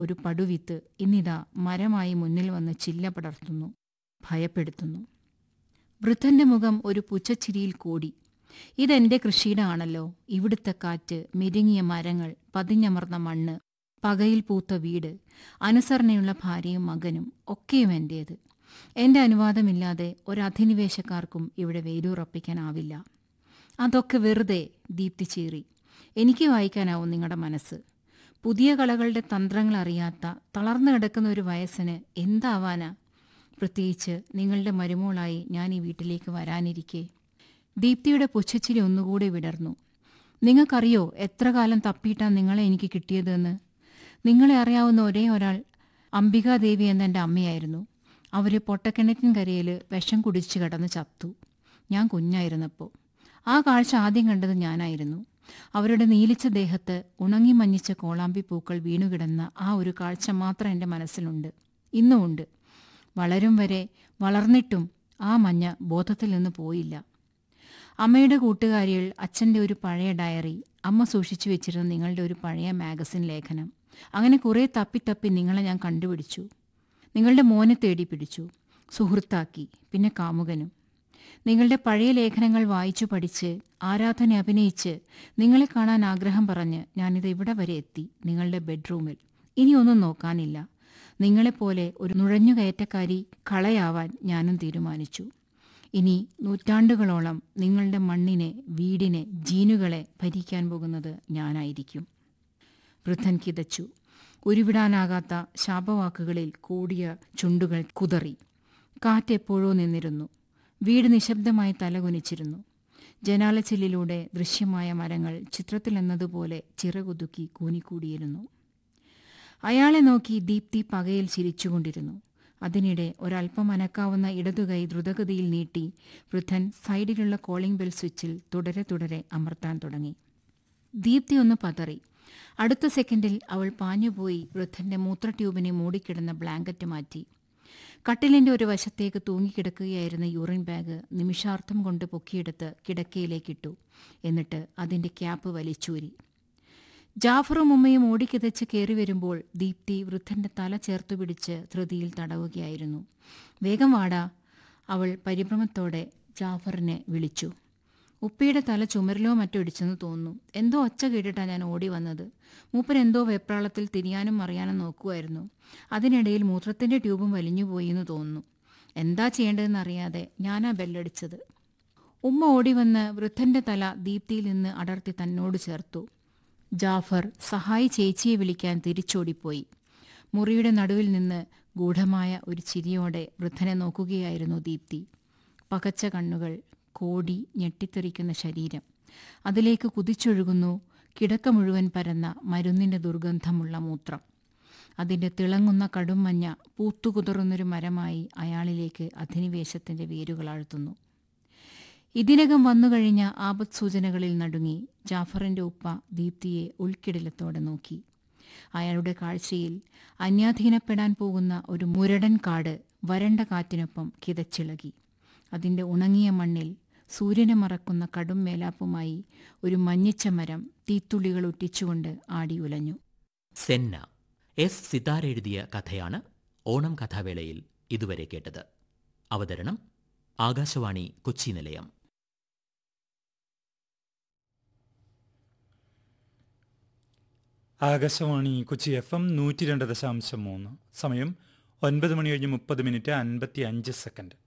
ഒരു പടുവിത്ത് ഇന്നിതാ മരമായി മുന്നിൽ വന്ന് ചില്ല പടർത്തുന്നു ഭയപ്പെടുത്തുന്നു വൃദ്ധന്റെ മുഖം ഒരു പുച്ഛച്ചിരിയിൽ കൂടി ഇതെന്റെ കൃഷിയിടാണല്ലോ ഇവിടുത്തെ കാറ്റ് മെരുങ്ങിയ മരങ്ങൾ പതിഞ്ഞമർന്ന മണ്ണ് പകയിൽ പൂത്ത വീട് അനുസരണയുള്ള ഭാര്യയും മകനും ഒക്കെയും എന്റേത് എന്റെ അനുവാദമില്ലാതെ ഒരധിനിവേശക്കാർക്കും ഇവിടെ വേരൂറപ്പിക്കാനാവില്ല അതൊക്കെ വെറുതെ ദീപ്തി ചീറി എനിക്ക് വായിക്കാനാവും നിങ്ങളുടെ മനസ്സ് പുതിയ കളകളുടെ തന്ത്രങ്ങൾ അറിയാത്ത തളർന്നു കിടക്കുന്ന ഒരു വയസ്സിന് എന്താവാനാ പ്രത്യേകിച്ച് നിങ്ങളുടെ മരുമോളായി ഞാൻ ഈ വീട്ടിലേക്ക് വരാനിരിക്കെ ദീപ്തിയുടെ പുച്ഛച്ചിരി ഒന്നുകൂടി വിടർന്നു നിങ്ങൾക്കറിയോ എത്ര കാലം തപ്പിയിട്ടാണ് നിങ്ങളെ എനിക്ക് കിട്ടിയതെന്ന് നിങ്ങളെ അറിയാവുന്ന ഒരേ ഒരാൾ അംബികാദേവി എന്ന എൻ്റെ അമ്മയായിരുന്നു അവർ പൊട്ടക്കിണറ്റിൻകരയിൽ വിഷം കുടിച്ച് കിടന്ന് ചത്തു ഞാൻ കുഞ്ഞായിരുന്നപ്പോൾ ആ കാഴ്ച ആദ്യം കണ്ടത് ഞാനായിരുന്നു അവരുടെ നീലിച്ച ദേഹത്ത് ഉണങ്ങി മഞ്ഞിച്ച കോളാമ്പി പൂക്കൾ വീണുകിടന്ന ആ ഒരു കാഴ്ച മാത്രം എൻ്റെ മനസ്സിലുണ്ട് ഇന്നുമുണ്ട് വളരും വരെ വളർന്നിട്ടും ആ മഞ്ഞ ബോധത്തിൽ നിന്ന് പോയില്ല അമ്മയുടെ കൂട്ടുകാരികൾ അച്ഛൻ്റെ ഒരു പഴയ ഡയറി അമ്മ സൂക്ഷിച്ചു വെച്ചിരുന്ന നിങ്ങളുടെ ഒരു പഴയ മാഗസിൻ ലേഖനം അങ്ങനെ കുറേ തപ്പി തപ്പി നിങ്ങളെ ഞാൻ കണ്ടുപിടിച്ചു നിങ്ങളുടെ മോനെ തേടി പിടിച്ചു സുഹൃത്താക്കി പിന്നെ കാമുകനും നിങ്ങളുടെ പഴയ ലേഖനങ്ങൾ വായിച്ചു പഠിച്ച് ആരാധന അഭിനയിച്ച് നിങ്ങളെ കാണാൻ ആഗ്രഹം പറഞ്ഞ് ഞാനിത് ഇവിടെ വരെ എത്തി നിങ്ങളുടെ ബെഡ്റൂമിൽ ഇനിയൊന്നും നോക്കാനില്ല നിങ്ങളെപ്പോലെ ഒരു നുഴഞ്ഞുകയറ്റക്കാരി കളയാവാൻ ഞാനും തീരുമാനിച്ചു ഇനി നൂറ്റാണ്ടുകളോളം നിങ്ങളുടെ മണ്ണിനെ വീടിനെ ജീനുകളെ ഭരിക്കാൻ പോകുന്നത് ഞാനായിരിക്കും വൃദ്ധൻ കിതച്ചു ഉരുവിടാനാകാത്ത ശാപവാക്കുകളിൽ കൂടിയ ചുണ്ടുകൾ കുതറി കാറ്റെപ്പോഴോ നിന്നിരുന്നു വീട് നിശബ്ദമായി തലകുനിച്ചിരുന്നു ജനാലച്ചില്ലിലൂടെ ദൃശ്യമായ മരങ്ങൾ ചിത്രത്തിലെന്നതുപോലെ ചിറകുതുക്കി കൂനിക്കൂടിയിരുന്നു അയാളെ നോക്കി ദീപ്തി പകയിൽ ചിരിച്ചുകൊണ്ടിരുന്നു അതിനിടെ ഒരല്പം അനക്കാവുന്ന ഇടതുകൈ ദ്രുതഗതിയിൽ നീട്ടി വൃദ്ധൻ സൈഡിലുള്ള കോളിംഗ് ബെൽ സ്വിച്ചിൽ തുടരെ തുടരെ അമർത്താൻ തുടങ്ങി ദീപ്തി ഒന്ന് പതറി അടുത്ത സെക്കൻഡിൽ അവൾ പാഞ്ഞുപോയി വൃദ്ധന്റെ മൂത്ര ട്യൂബിനെ മൂടിക്കിടന്ന ബ്ലാങ്കറ്റ് മാറ്റി കട്ടിലിന്റെ ഒരു വശത്തേക്ക് തൂങ്ങിക്കിടക്കുകയായിരുന്ന യൂറിൻ ബാഗ് നിമിഷാർത്ഥം കൊണ്ട് പൊക്കിയെടുത്ത് കിടക്കയിലേക്കിട്ടു എന്നിട്ട് അതിന്റെ ക്യാപ്പ് വലിച്ചൂരി ജാഫറും ഉമ്മയും ഓടിക്കിതച്ച് കയറി വരുമ്പോൾ ദീപ്തി വൃദ്ധന്റെ തല ചേർത്തു പിടിച്ച് ധൃതിയിൽ തടവുകയായിരുന്നു വേഗം വാടാ അവൾ പരിഭ്രമത്തോടെ ജാഫറിനെ വിളിച്ചു ഉപ്പയുടെ തല ചുമരിലോ മറ്റോ ഇടിച്ചെന്ന് തോന്നുന്നു എന്തോ ഒച്ച കേട്ടിട്ടാണ് ഞാൻ ഓടി വന്നത് മൂപ്പർ എന്തോ വെപ്രാളത്തിൽ തിരിയാനും മറിയാനും നോക്കുമായിരുന്നു അതിനിടയിൽ മൂത്രത്തിന്റെ ട്യൂബും വലിഞ്ഞുപോയി എന്ന് തോന്നുന്നു എന്താ ചെയ്യേണ്ടതെന്ന് അറിയാതെ ഞാനാ ബെല്ലടിച്ചത് ഉമ്മ ഓടി വന്ന് വൃദ്ധന്റെ തല ദീപ്തിയിൽ നിന്ന് അടർത്തി തന്നോട് ചേർത്തു ജാഫർ സഹായി ചേച്ചിയെ വിളിക്കാൻ തിരിച്ചോടിപ്പോയി മുറിയുടെ നടുവിൽ നിന്ന് ഗൂഢമായ ഒരു ചിരിയോടെ വൃദ്ധനെ നോക്കുകയായിരുന്നു ദീപ്തി പകച്ച കണ്ണുകൾ കോടി ഞെട്ടിത്തെറിക്കുന്ന ശരീരം അതിലേക്ക് കുതിച്ചൊഴുകുന്നു കിടക്ക മുഴുവൻ പരന്ന മരുന്നിന്റെ ദുർഗന്ധമുള്ള മൂത്രം അതിന്റെ തിളങ്ങുന്ന കടുംമഞ്ഞ പൂത്തുകുതിർന്നൊരു മരമായി അയാളിലേക്ക് അധിനിവേശത്തിന്റെ വേരുകൾ ആഴ്ത്തുന്നു ഇതിനകം വന്നുകഴിഞ്ഞ ആപത് സൂചനകളിൽ നടുങ്ങി ജാഫറിന്റെ ഉപ്പ ദീപ്തിയെ ഉൾക്കിടിലത്തോടെ നോക്കി അയാളുടെ കാഴ്ചയിൽ അന്യാധീനപ്പെടാൻ പോകുന്ന ഒരു മുരടൻ കാട് വരണ്ട കാറ്റിനൊപ്പം കിതച്ചിളകി അതിന്റെ ഉണങ്ങിയ മണ്ണിൽ സൂര്യനെ മറക്കുന്ന കടും മേലാപ്പുമായി ഒരു മഞ്ഞിച്ച മരം തീത്തുള്ളികൾ ഒറ്റിച്ചുകൊണ്ട് ആടി ഉലഞ്ഞു സെന്ന എസ് സിതാര എഴുതിയ കഥയാണ് ഓണം കഥാവേളയിൽ ഇതുവരെ കേട്ടത് അവതരണം ആകാശവാണി കൊച്ചി നിലയം ആകാശവാണി കൊച്ചി എഫ് എം നൂറ്റി രണ്ട് ദശാംശം മൂന്ന് സമയം ഒൻപത് മണി കഴിഞ്ഞ് മുപ്പത് മിനിറ്റ് അൻപത്തി അഞ്ച് സെക്കൻഡ്